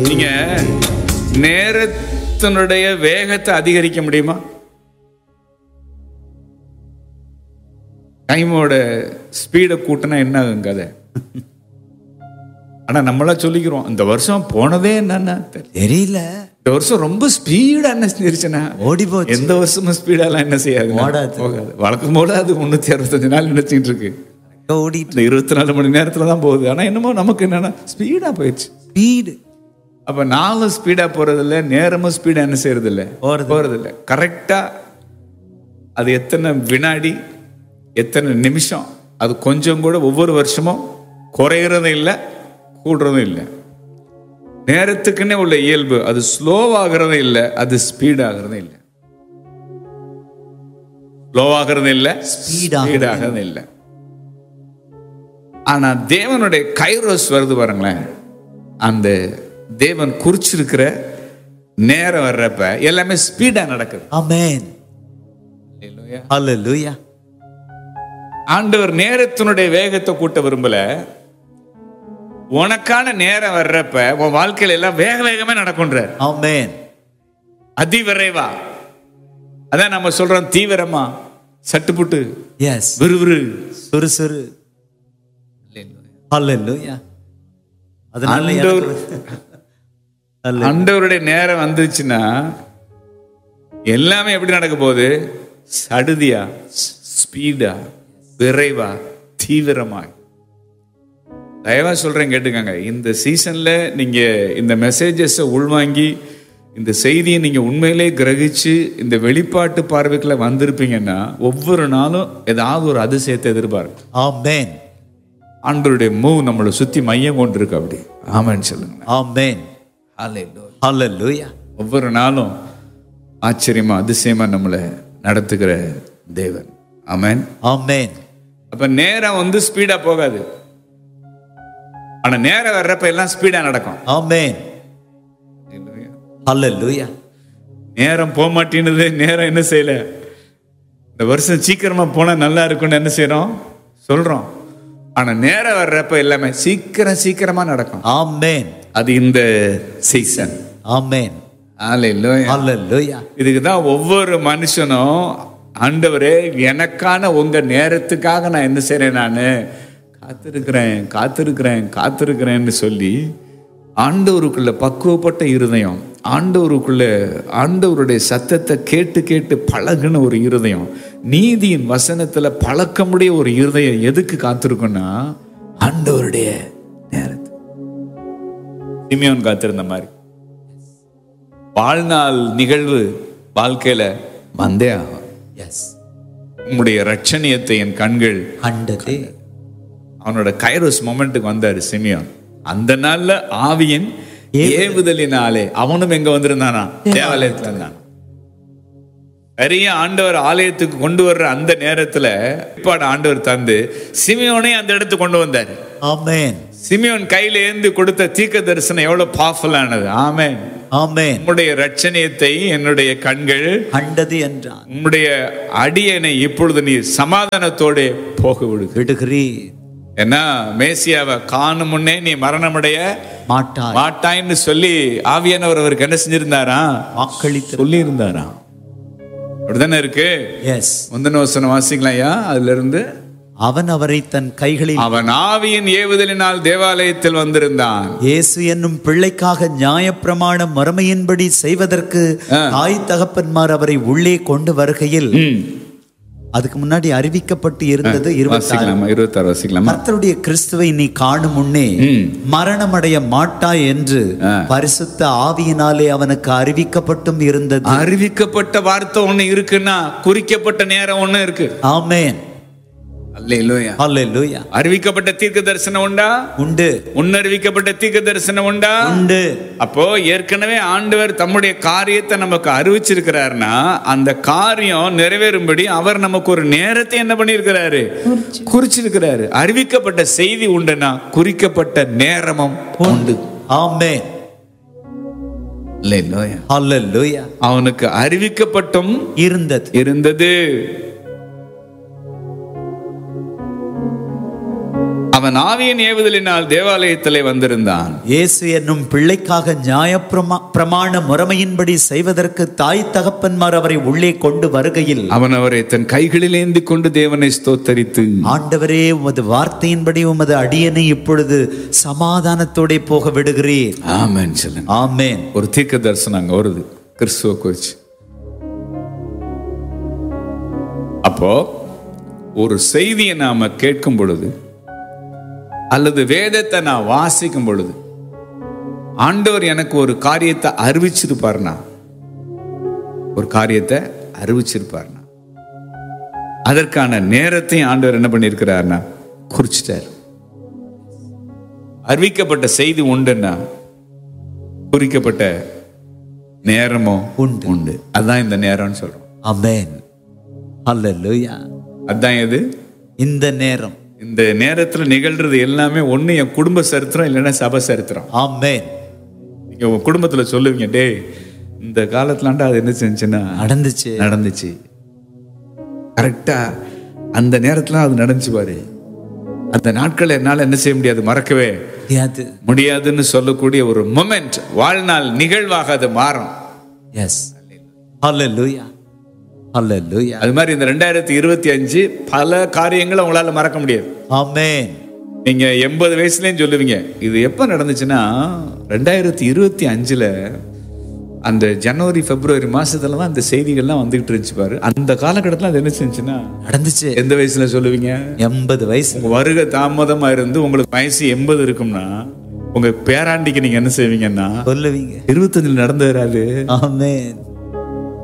நீங்க நேரத்தினுடைய வேகத்தை அதிகரிக்க முடியுமா டைமோட ஸ்பீடை கூட்டினா என்ன ஆகும் கதை ஆனா நம்மளா சொல்லிக்கிறோம் இந்த வருஷம் போனதே என்னன்னா தெரியல. தெரியல இந்த வருஷம் ரொம்ப ஸ்பீடா என்ன செஞ்சிருச்சுன்னா ஓடி போச்சு எந்த வருஷமும் ஸ்பீடாலாம் என்ன செய்யாது ஓடாது. போகாது வழக்கம் போல அது முன்னூத்தி அறுபத்தஞ்சு நாள் நினைச்சிட்டு இருக்கு ஓடிட்டு இந்த இருபத்தி நாலு மணி நேரத்துல தான் போகுது ஆனா என்னமோ நமக்கு என்னன்னா ஸ்பீடா போயிடுச்சு ஸ்பீடு அப்ப நாளும் ஸ்பீடா போறது இல்ல நேரமும் ஸ்பீடா என்ன செய்யறது இல்ல போறது. போறது இல்ல கரெக்டா அது எத்தனை வினாடி எத்தனை நிமிஷம் அது கொஞ்சம் கூட ஒவ்வொரு வருஷமும் குறையறதும் இல்லை கூடுறதும் இல்லை நேரத்துக்குன்னே உள்ள இயல்பு அது ஸ்லோவாகிறதும் இல்லை அது ஸ்பீட் ஆகிறதும் இல்லை ஸ்லோவாகிறதும் இல்லை Speed ஆகுறதும் ஸ்பீட் ஆகிறதும் இல்லை ஆனா தேவனுடைய கைரோஸ் வருது பாருங்களேன் அந்த தேவன் குறிச்சிருக்கிற நேரம் வர்றப்ப எல்லாமே ஸ்பீடா நடக்குது ஆமென் ஹalleluya ஆண்டவர் நேரத்தினுடைய வேகத்தை கூட்ட விரும்பல உனக்கான நேரம் வர்றப்ப உன் வாழ்க்கையில எல்லாம் வேக வேகமே நடக்கும்ன்றார் ஆமென் அதிவிரைவா அதான் நம்ம சொல்றோம் தீவிரமா சட்டுப்புட்டு எஸ் விறுவிறு சுறுசுறு ஹalleluya அதனால ஆண்டவர் எனக்கு Hallelujah. ஆண்டவருடைய நேரம் வந்துச்சுன்னா எல்லாமே எப்படி நடக்க போகுது சடுதியா ஸ்பீடா விரைவா தீவிரமா தயவா சொல்றேன் கேட்டுக்கங்க இந்த சீசன்ல நீங்க இந்த மெசேஜஸை உள்வாங்கி இந்த செய்தியை நீங்க உண்மையிலே கிரகிச்சு இந்த வெளிப்பாட்டு பார்வைக்குள்ள வந்திருப்பீங்கன்னா ஒவ்வொரு நாளும் ஏதாவது ஒரு அதிசயத்தை எதிர்பார்க்கும் ஆமென் ஆண்டவருடைய மூவ் நம்மளை சுத்தி மையம் கொண்டு இருக்கு அப்படி ஆமான்னு சொல்லுங்க ஆமென் ஹalleluya ஒவ்வொரு நாளும் ஆச்சரியமா அதிசயமா நம்மளை நடத்துகிற தேவன் ஆமென் ஆமென் அப்ப நேரம் வந்து ஸ்பீடா போகாது ஆனா நேரம் வர்றப்ப எல்லாம் ஸ்பீடா நடக்கும் ஆமென் ஹalleluya நேரம் போக மாட்டேங்குது நேரம் என்ன செய்யல இந்த வருஷம் சீக்கிரமா போனா நல்லா இருக்கும்னு என்ன செய்றோம் சொல்றோம் ஆனா நேரம் வர்றப்ப எல்லாமே சீக்கிரம் சீக்கிரமா நடக்கும் ஆமென் அது இந்த சீசன் ஆமென் ஆலையில ஹalleluya இதுக்கு தான் ஒவ்வொரு மனுஷனும் ஆண்டவரே எனக்கான உங்க நேரத்துக்காக நான் என்ன செய்றேன் நான் காத்திருக்கிறேன் காத்திருக்கிறேன் காத்திருக்கிறேன்னு சொல்லி ஆண்டவருக்குள்ள பக்குவப்பட்ட இருதயம் ஆண்டவருக்குள்ள ஆண்டவருடைய சத்தத்தை கேட்டு கேட்டு பழகுன ஒரு இருதயம் நீதியின் வசனத்துல பழக்கமுடைய ஒரு இருதயம் எதுக்கு காத்திருக்குன்னா ஆண்டவருடைய நேரத்து சிமியோன் காத்திருந்த மாதிரி வாழ்நாள் நிகழ்வு வாழ்க்கையில வந்தே ஆகும் எஸ் உம்முடைய ரட்சணியத்தை என் கண்கள் கண்டது அவனோட கைரோஸ் மொமெண்ட்டுக்கு வந்தாரு சிமியோன் அந்த நாள்ல ஆவியின் ஏவுதலினாலே அவனும் எங்க வந்திருந்தானா தேவாலயத்துல இருந்தான் பெரிய ஆண்டவர் ஆலயத்துக்கு கொண்டு வர்ற அந்த நேரத்துல இப்பாடு ஆண்டவர் தந்து சிமியோனை அந்த இடத்துக்கு கொண்டு வந்தாரு ஆமென் சிமியோன் கையில ஏந்து கொடுத்த தீர்க்க தரிசனம் எவ்வளவு பவர்ஃபுல்லானது ஆமென் ஆமென் உம்முடைய ரட்சணியத்தை என்னுடைய கண்கள் கண்டது என்றான் உம்முடைய அடியனை இப்பொழுது நீ சமாதானத்தோட போக விடுது விடுகிறீர் ஏன்னா மேசியாவை காணும் முன்னே நீ மரணமடைய மாட்டாய் மாட்டாய்ன்னு சொல்லி ஆவியானவர் அவருக்கு என்ன செஞ்சிருந்தாரா வாக்களித்து சொல்லி இருந்தாரா அப்படிதானே இருக்கு எஸ் முந்தின வசனம் வாசிக்கலாம் ஐயா அதுல இருந்து அவன் அவரை தன் கைகளில் அவன் ஆவியின் ஏவுதலினால் தேவாலயத்தில் வந்திருந்தான் இயேசு என்னும் பிள்ளைக்காக நியாயப்பிரமாண மறுமையின்படி செய்வதற்கு தாய் தகப்பன்மார் அவரை உள்ளே கொண்டு வருகையில் ம். அதுக்கு முன்னாடி அறிவிக்கப்பட்டு இருந்தது இருபத்தாறு வாசிக்கலாமா இருபத்தாறு வாசிக்கலாமா கர்த்தருடைய கிறிஸ்துவை நீ காணும் முன்னே ம். மரணமடைய மாட்டாய் என்று பரிசுத்த ஆவியினாலே அவனுக்கு அறிவிக்கப்பட்டும் இருந்தது அறிவிக்கப்பட்ட வார்த்தை ஒண்ணு இருக்குன்னா குறிக்கப்பட்ட நேரம் ஒண்ணு இருக்கு ஆமென் அல்லேலூயா ஹalleluya அறிவிக்கப்பட்ட தீர்க்க தரிசனம் உண்டா உண்டு முன்னறிவிக்கப்பட்ட தீர்க்க தரிசனம் உண்டா உண்டு அப்போ ஏற்கனவே ஆண்டவர் தம்முடைய காரியத்தை நமக்கு அறிவிச்சிருக்கிறாருன்னா அந்த காரியம் நிறைவேறும்படி அவர் நமக்கு ஒரு நேரத்தை என்ன பண்ணியிருக்கிறாரு குறிச்சிருக்கிறாரு அறிவிக்கப்பட்ட செய்தி உண்டுன்னா குறிக்கப்பட்ட நேரமும் உண்டு ஆமென் அல்லேலூயா. ஹalleluya அவனுக்கு அறிவிக்கப்பட்டும் இருந்தது இருந்தது அவன் ஆவியின் ஏவுதலினால் தேவாலயத்திலே வந்திருந்தான் இயேசு என்னும் பிள்ளைக்காக நியாயப்பிரமா பிரமாண முறைமையின்படி செய்வதற்கு தாய் தகப்பன்மார் அவரை உள்ளே கொண்டு வருகையில் அவன் அவரை தன் கைகளில் ஏந்தி கொண்டு தேவனை ஸ்தோத்தரித்து ஆண்டவரே உமது வார்த்தையின்படி உமது அடியனை இப்பொழுது சமாதானத்தோட போக விடுகிறீர் ஆமென் சொல்லுங்க ஆமென் ஒரு தீர்க்க தரிசனம் அங்க வருது கிறிஸ்துவ குறிச்சு அப்போ ஒரு செய்தியை நாம கேட்கும் பொழுது அல்லது வேதத்தை நான் வாசிக்கும் பொழுது ஆண்டவர் எனக்கு ஒரு காரியத்தை அறிவிச்சிருப்பார்னா ஒரு காரியத்தை அறிவிச்சிருப்பார்னா அதற்கான நேரத்தையும் ஆண்டவர் என்ன பண்ணியிருக்கிறார்னா குறிச்சிட்டார் அறிவிக்கப்பட்ட செய்தி உண்டுன்னா குறிக்கப்பட்ட நேரமோ உண்டு. உண்டு அதான் இந்த நேரம்னு சொல்றோம் ஆமென் அல்லேலூயா அதான் எது இந்த நேரம் இந்த நேரத்துல நிகழ்றது எல்லாமே ஒண்ணு என் குடும்ப சரித்திரம் இல்லைன்னா சபை சரித்திரம் ஆமென் நீங்க உங்க குடும்பத்துல சொல்லுவீங்க டேய் இந்த காலத்துலாண்டா அது என்ன செஞ்சுன்னா நடந்துச்சு நடந்துச்சு கரெக்டா அந்த நேரத்துல அது நடந்துச்சு பாரு அந்த நாட்கள் என்னால என்ன செய்ய முடியாது மறக்கவே முடியாது முடியாதுன்னு சொல்லக்கூடிய ஒரு மொமெண்ட் வாழ்நாள் நிகழ்வாக அது மாறும் எஸ் அல்லேலூயா அல்லேலூயா அது மாதிரி இந்த ரெண்டாயிரத்தி இருபத்தி அஞ்சு பல காரியங்களை உங்களால மறக்க முடியாது ஆமென் நீங்க எண்பது வயசுலயும் சொல்லுவீங்க இது எப்ப நடந்துச்சுன்னா ரெண்டாயிரத்தி இருபத்தி அஞ்சுல அந்த ஜனவரி பிப்ரவரி மாசத்துல தான் அந்த செய்திகள்லாம் வந்துகிட்டு இருந்துச்சு பாரு அந்த காலகட்டத்தில் அது என்ன செஞ்சுன்னா நடந்துச்சு எந்த வயசுல சொல்லுவீங்க எண்பது வயசு உங்க வருகை தாமதமா இருந்து உங்களுக்கு வயசு எண்பது இருக்கும்னா உங்க பேராண்டிக்கு நீங்க என்ன செய்வீங்கன்னா சொல்லுவீங்க இருபத்தஞ்சுல நடந்து வராது ஆமென்